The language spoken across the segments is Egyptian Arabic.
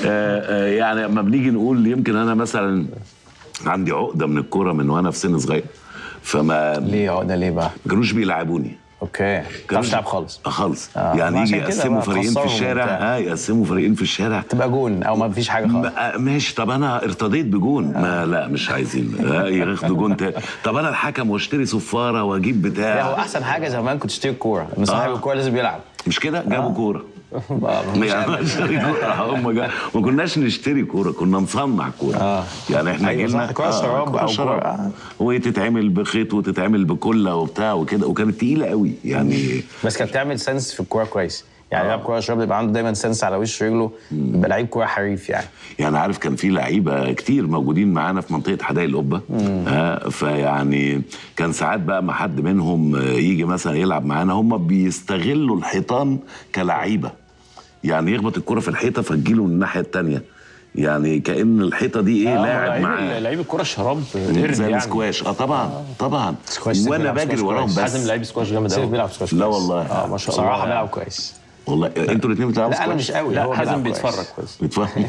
آه، يعني لما بنيجي نقول يمكن انا مثلا عندي عقده من الكوره من وانا في سن صغير فما ليه عقده ليه بقى؟ ما كانوش بيلعبوني اوكي ما بتعرفش تلعب خالص آه، خالص آه، يعني ما يجي عشان كده يقسموا بقى فريقين في تخسرهم الشارع وبتاع. اه يقسموا فريقين في الشارع تبقى جون او ما فيش حاجه خالص ما- ماشي طب انا ارتضيت بجون ما لا مش عايزين آه، ياخدوا جون تاني طب انا الحكم واشتري صفاره واجيب لا هو بتاع احسن حاجه زمان كنت تشتري الكوره ان صاحب آه. الكوره لازم يلعب مش كده جابوا كوره آه، مفيش يعني أمل. نشتري كوره هم جا- ما كناش نشتري كوره كنا نصنع كوره آه. يعني احنا أيوة جيلنا صح، كرة شراب كرة أو شراب. كرة- آه. وتتعمل بخيط وتتعمل بكله وبتاع وكده وكانت تقيله قوي يعني بس كانت بتعمل سنس في الكوره كويس يعني لاعب كوره شراب بيبقى عنده دايما سنس على وش رجله بيبقى لعيب كوره حريف يعني يعني عارف كان في لعيبه كتير موجودين معانا في منطقه حدائق القبه آه فيعني كان ساعات بقى ما حد منهم آه، يجي مثلا يلعب معانا هم بيستغلوا الحيطان كلعيبه يعني يخبط الكره في الحيطه فتجيله من الناحيه الثانيه يعني كان الحيطه دي ايه لاعب لعيب معاه لعيب الكوره الشراب قرد زي يعني السكواش اه طبعا طبعا سكواش وانا بيلعب بجري سكواش وراهم كويس. بس حازم لعيب سكواش جامد سيف قوي بيلعب سكواش لا كويس. والله اه ما شاء الله بصراحة بصراحه يعني. بيلعب كويس والله انتوا الاثنين بتلعبوا لا انا سكواش؟ مش قوي لا هو حازم بيلعب كويس. بيتفرج كويس بتفهم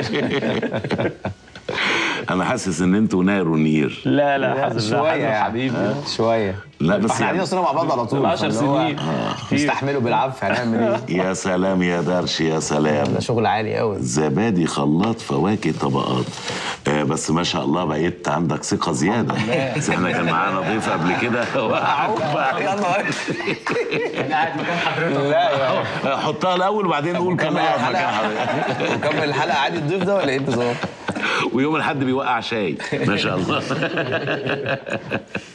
انا حاسس ان انتوا نار ونير لا لا حازم لا شويه حازم يعني حبيبي آه، شويه لا بس احنا قاعدين يعني اصلا مع بعض على طول من 10 فاللي هو سنين. نستحمله بالعافيه هنعمل ايه؟ يا سلام يا درش يا سلام ده شغل عالي قوي زبادي خلاط فواكه طبقات آه بس ما شاء الله بقيت عندك ثقة زيادة بس احنا كان معانا ضيف قبل كده وقعوا يا نهار انا قاعد مكان حضرتك لا يا حطها الأول وبعدين نقول كان كمل قاعد مكان الحلقه حضرتك وكمل الحلقه عادي الضيف ده ولا ايه انت ويوم الحد بيوقع شاي ما شاء الله